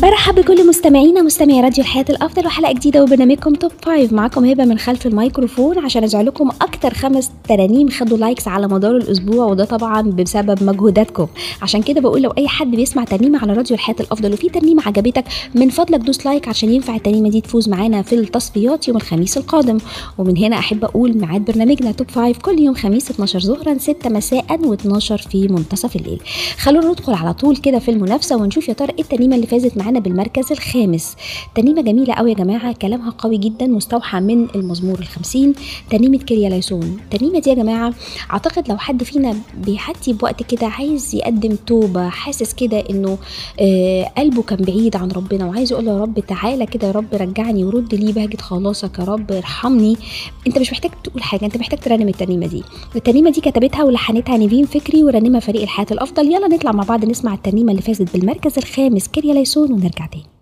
برحب بكل مستمعينا مستمعي راديو الحياة الأفضل وحلقة جديدة وبرنامجكم توب فايف معاكم هبة من خلف الميكروفون عشان أرجع لكم أكتر خمس ترانيم خدوا لايكس على مدار الأسبوع وده طبعا بسبب مجهوداتكم عشان كده بقول لو أي حد بيسمع ترنيمة على راديو الحياة الأفضل وفي ترنيمة عجبتك من فضلك دوس لايك عشان ينفع الترنيمة دي تفوز معانا في التصفيات يوم الخميس القادم ومن هنا أحب أقول ميعاد برنامجنا توب فايف كل يوم خميس 12 ظهرا 6 مساء و12 في منتصف الليل خلونا ندخل على طول كده في المنافسة ونشوف يا ترى إيه الترنيمة اللي فازت معانا بالمركز الخامس ترنيمة جميلة قوي يا جماعة كلامها قوي جدا مستوحى من المزمور الخمسين ترنيمة كريا ليسون الترنيمة دي يا جماعة أعتقد لو حد فينا بيحتي بوقت كده عايز يقدم توبة حاسس كده إنه آه قلبه كان بعيد عن ربنا وعايز يقول له يا رب تعالى كده يا رب رجعني ورد لي بهجة خلاصك يا رب ارحمني أنت مش محتاج تقول حاجة أنت محتاج ترنم الترنيمة دي الترنيمة دي كتبتها ولحنتها نيفين فكري ورنمها فريق الحياة الأفضل يلا نطلع مع بعض نسمع الترنيمة اللي فازت بالمركز الخامس كريا ليسون ونرجع تاني